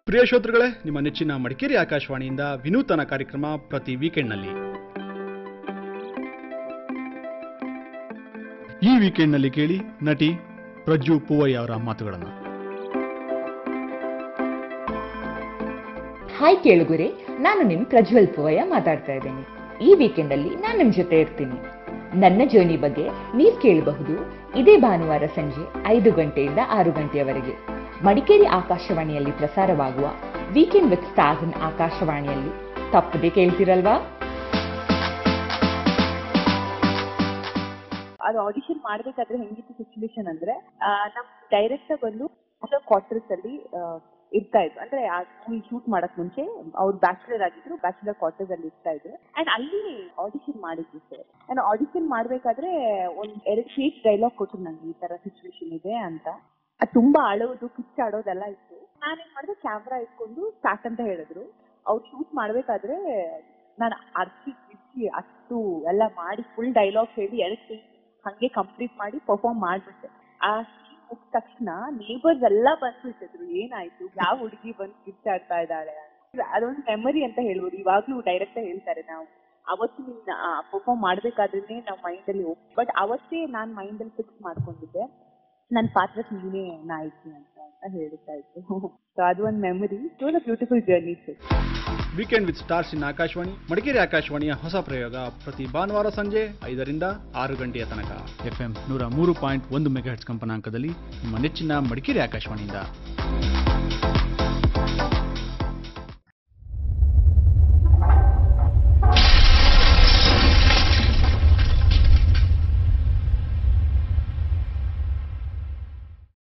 ಪ್ರಿಯ ಶ್ರೋತೃಗಳೇ ನಿಮ್ಮ ನೆಚ್ಚಿನ ಮಡಿಕೇರಿ ಆಕಾಶವಾಣಿಯಿಂದ ವಿನೂತನ ಕಾರ್ಯಕ್ರಮ ಪ್ರತಿ ವೀಕೆಂಡ್ನಲ್ಲಿ ಈ ವೀಕೆಂಡ್ನಲ್ಲಿ ಕೇಳಿ ನಟಿ ಪ್ರಜ್ಜು ಪೂವಯ್ಯ ಅವರ ಮಾತುಗಳನ್ನು ಹಾಯ್ ಕೇಳುಗರೆ ನಾನು ನಿಮ್ ಪ್ರಜ್ವಲ್ ಪುವಯ್ಯ ಮಾತಾಡ್ತಾ ಇದ್ದೀನಿ ಈ ವೀಕೆಂಡ್ ಅಲ್ಲಿ ನಾನು ನಿಮ್ ಜೊತೆ ಇರ್ತೀನಿ ನನ್ನ ಜರ್ನಿ ಬಗ್ಗೆ ನೀವು ಕೇಳಬಹುದು ಇದೇ ಭಾನುವಾರ ಸಂಜೆ ಐದು ಗಂಟೆಯಿಂದ ಆರು ಗಂಟೆಯವರೆಗೆ ಮಡಿಕೇರಿ ಆಕಾಶವಾಣಿಯಲ್ಲಿ ಪ್ರಸಾರವಾಗುವ ವೀಕೆಂಡ್ ವಿತ್ ಸ್ಟಾರ್ಸ್ ಇನ್ ಆಕಾಶವಾಣಿಯಲ್ಲಿ ತಪ್ಪದೆ ಕೇಳ್ತಿರಲ್ವಾ ಅದು ಆಡಿಷನ್ ಮಾಡ್ಬೇಕಾದ್ರೆ ಹೆಂಗಿತ್ತು ಸಿಚುವೇಶನ್ ಅಂದ್ರೆ ಆ, ನಮ್ ಡೈರೆಕ್ಟರ್ ಬಂದು ಕ್ವಾರ್ಟರ್ಸ್ ಅಲ್ಲಿ ಆ, ಇರ್ತಾ ಇದ್ರು ಅಂದ್ರೆ ಆ ಮೂವಿ ಶೂಟ್ ಮಾಡಕ್ ಮುಂಚೆ ಅವ್ರು ಬ್ಯಾಚುಲರ್ ಆಗಿದ್ರು ಬ್ಯಾಚುಲರ್ ಕ್ವಾರ್ಟರ್ಸ್ ಅಲ್ಲಿ ಇರ್ತಾ ಇದ್ರು ಅಂಡ್ ಅಲ್ಲಿ ಆಡಿಷನ್ ಮಾಡಿದ್ವಿ ಸರ್ ನಾನು ಆಡಿಷನ್ ಮಾಡ್ಬೇಕಾದ್ರೆ ಒಂದ್ ಎರಡ್ ಪೇಜ್ ಡೈಲಾಗ್ ಕೊಟ್ರು ನಂಗೆ ಈ ತರ ಸಿಚುವೇಶನ್ ಇದೆ ಅಂತ ಅದ್ ತುಂಬಾ ಅಳೋದು ಕಿಚ್ಚಾಡೋದೆಲ್ಲ ಇತ್ತು ನಾನೇನ್ ಮಾಡಿದೆ ಕ್ಯಾಮ್ರಾ ಇಟ್ಕೊಂಡು ಸ್ಟಾರ್ಟ್ ಅಂತ ಹೇಳಿದ್ರು ಅವ್ರು ಶೂಟ್ ಮಾಡ್ಬೇಕಾದ್ರೆ ನಾನು ಅರ್ಚಿ ಕಿಚ್ಚಿ ಅಷ್ಟು ಎಲ್ಲ ಮಾಡಿ ಫುಲ್ ಡೈಲಾಗ್ ಹೇಳಿ ಎರಡು ಪೇಜ್ ಹಂಗೆ ಕಂಪ್ಲೀಟ್ ಮಾಡಿ ಪರ್ಫಾರ್ಮ್ ಮಾಡ್ಬಿಟ್ಟೆ ಆ scene ಮುಗಿದ ತಕ್ಷಣ ನೇಬರ್ಸ್ ಎಲ್ಲ ಬಂದ್ಬಿಟ್ಟಿದ್ರು ಏನಾಯ್ತು ಯಾವ ಹುಡುಗಿ ಬಂದು ಕಿಚ್ಚಾಡ್ತಾ ಇದ್ದಾಳೆ ಅಂತ. ಅದೊಂದು ಮೆಮರಿ ಅಂತ ಹೇಳ್ಬೋದು ಇವಾಗ್ಲೂ ಡೈರೆಕ್ಟ್ ಹೇಳ್ತಾರೆ ನಾವು ಅವತ್ತು ನಿನ್ನ ಪರ್ಫಾರ್ಮ್ ಮಾಡ್ಬೇಕಾದ್ರೆ ನಮ್ಮ ಮೈಂಡ್ ಅಲ್ಲಿ ಬಟ್ ಅವತ್ತೇ ನಾನ್ ಮೈಂಡ್ ಅಲ್ಲಿ ಫಿಕ್ಸ್ ಮಾಡ್ಕೊಂಡಿದ್ದೆ ನನ್ನ ಪಾತ್ರಕ್ಕೆ ನೀನೇ ನಾಯಕಿ ಅಂತ ಅಂತ ಹೇಳ್ತಾ ಇತ್ತು ಸೊ ಅದು ಒಂದು memory it was a beautiful journey sir weekend with stars in Akashvani Madikeri ಆಕಾಶವಾಣಿಯ ಹೊಸ ಪ್ರಯೋಗ ಪ್ರತಿ ಭಾನುವಾರ ಸಂಜೆ ಐದರಿಂದ ಆರು ಗಂಟೆಯ ತನಕ ಎಫ್ಎಂ ನೂರ ಮೂರು ಪಾಯಿಂಟ್ ಒಂದು ಮೆಗಾಹೆಟ್ಸ್ ಕಂಪನಾಂಕದಲ್ಲಿ ನಿಮ್ಮ ನೆಚ್ಚಿನ ಮಡಿಕೇರಿ ಆಕಾಶವಾಣಿಯಿಂದ